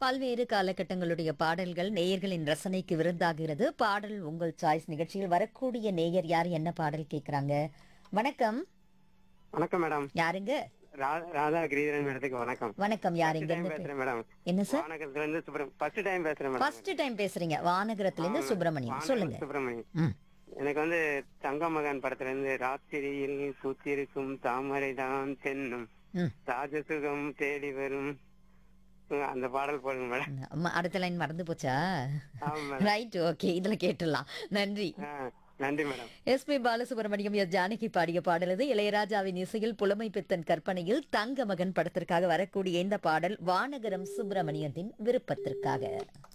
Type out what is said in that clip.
பல்வேறு காலகட்டங்களுடைய பாடல்கள் நேயர்களின் ரசனைக்கு விருந்தாகிறது பாடல் உங்கள் சாய்ஸ் நிகழ்ச்சியில் வரக்கூடிய நேயர் யார் என்ன பாடல் கேக்குறாங்க வணக்கம் வணக்கம் மேடம் யாருங்க ரா- ராதா கிரீதரன் மேடத்துக்கு வணக்கம் வணக்கம் யாருங்க டைம் பேசுறேன் மேடம் என்ன சார் வானகத்துல இருந்து சுப்ரம் ஃபர்ஸ்ட் டைம் பேசுறேன் மேடம் ஃபர்ஸ்ட் டைம் பேசுறீங்க வானகரத்துல இருந்து சுப்பிரமணியம் சொல்லுங்க சுப்பிரமணியம் ம் எனக்கு வந்து தங்க மகன் படத்துல இருந்து ராத்திரியில் பூத்திருக்கும் தாமரை தான் தென்னும் ம் ராஜசுகம் தேடி வரும் உம், அந்த பாடல் போடுங்க மேடம் அம்மா, அடுத்த லைன் மறந்து போச்சா ஆமா மேடம் ரைட் ஓகே இதுல கேட்டுடலாம் நன்றி ஆ, நன்றி madam S P Balasubrahmanyam S Janaki பாடிய பாடல் இது இளையராஜாவின் இசையில் புலமை பித்தன் கற்பனையில் தங்க மகன் படத்திற்காக வரக்கூடிய இந்த பாடல் வானகரம் சுப்பிரமணியத்தின் விருப்பத்திற்காக